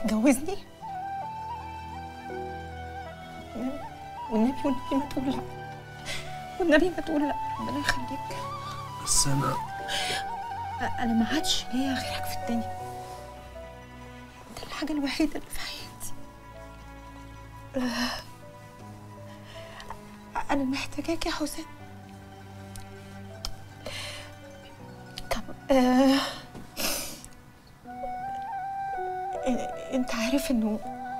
تتجوزني والنبي والنبي ما تقول لا والنبي ما تقول لا ربنا يخليك بس انا انا ما عادش ليا غيرك في الدنيا انت الحاجه الوحيده اللي في حياتي آه، انا محتاجاك يا حسين طب آه إن- انت عارف انه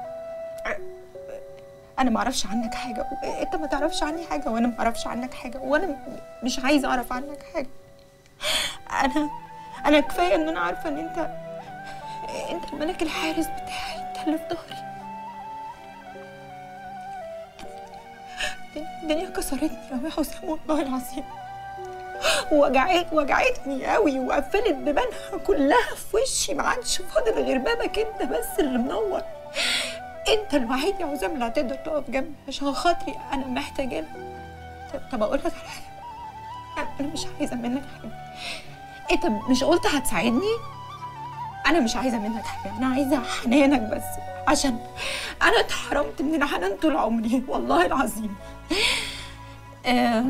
انا ما اعرفش عنك حاجه انت ما تعرفش عني حاجه وانا ما اعرفش عنك حاجه وانا م- مش عايزه اعرف عنك حاجه انا انا كفايه ان انا عارفه ان انت انت الملك الحارس بتاعي انت اللي في ظهري الدنيا كسرتني قوي يا حسام والله العظيم وجعت وجعتني قوي وقفلت بيبانها كلها في وشي ما عادش فاضل غير بابك انت بس اللي منور انت الوحيد يا حسام اللي هتقدر تقف جنبي عشان خاطري انا محتاجه لك طب- طب اقول لك على حاجه أنا- انا مش عايزه منك حاجه انت مش قلت هتساعدني انا مش عايزه منك حاجه انا عايزه حنانك بس عشان انا اتحرمت من الحنان طول عمري والله العظيم آه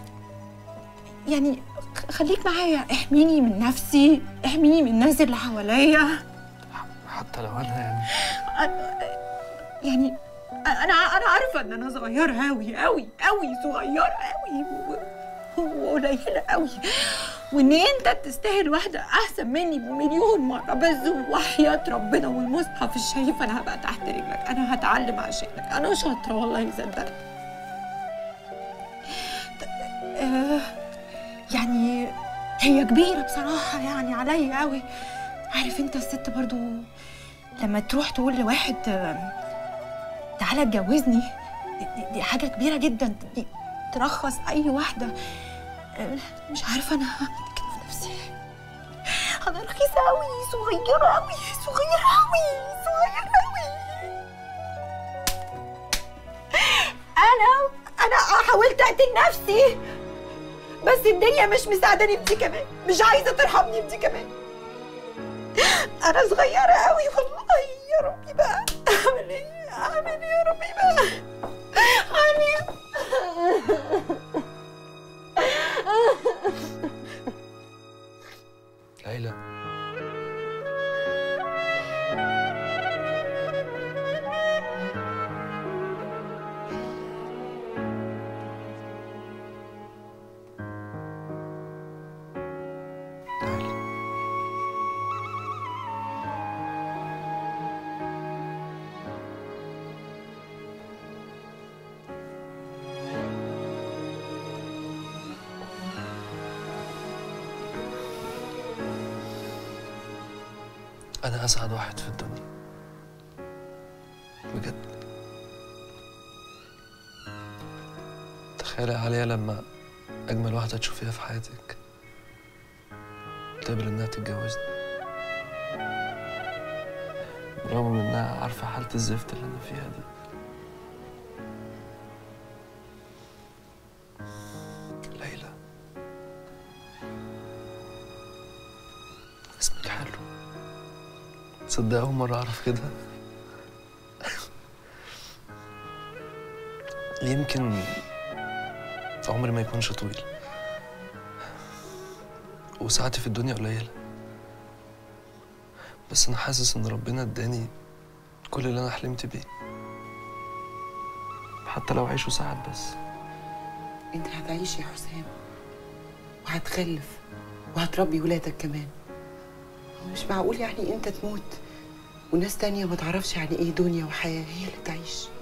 يعني خ- خليك معايا احميني من نفسي احميني من الناس اللي حواليا حتى لو انا يعني أنا- يعني انا انا عارفه ان انا صغيره قوي قوي قوي صغيره قوي و- وقليله قوي وان انت تستاهل واحده احسن مني بمليون مره بس وحياه ربنا والمصحف الشريف انا هبقى تحت رجلك انا هتعلم عشانك انا شاطره والله صدقني آه يعني هي كبيره بصراحه يعني عليا قوي عارف انت الست برضو لما تروح تقول لواحد آه، تعالى اتجوزني دي, دي- دي حاجه كبيره جدا دي ترخص اي واحده آه، مش عارفه انا هعمل كده في نفسي انا رخيصه قوي صغيره قوي صغيره قوي صغيره قوي انا انا حاولت اقتل نفسي بس الدنيا مش مساعداني في دي كمان مش عايزه ترحمني في دي كمان انا صغيره قوي والله يا ربي بقى اعمل ايه اعمل ايه يا ربي بقى اعمل ليلى تعالي أنا أسعد واحد في الدنيا بجد تخيلي يا عليا لما أجمل واحدة تشوفيها في حياتك تقبل إنها تتجوزني برغم من إنها عارفة حالة الزفت اللي أنا فيها دي ليلى اسمك حلو تصدق أول مرة أعرف كده يمكن عمري ما يكونش طويل وساعتي في الدنيا قليلة بس أنا حاسس إن ربنا اداني كل اللي أنا حلمت بيه حتى لو عيشه ساعات بس انت هتعيش يا حسام وهتخلف وهتربي ولادك كمان هو مش معقول يعني انت تموت وناس تانية ما تعرفش يعني ايه دنيا وحياة هي اللي تعيش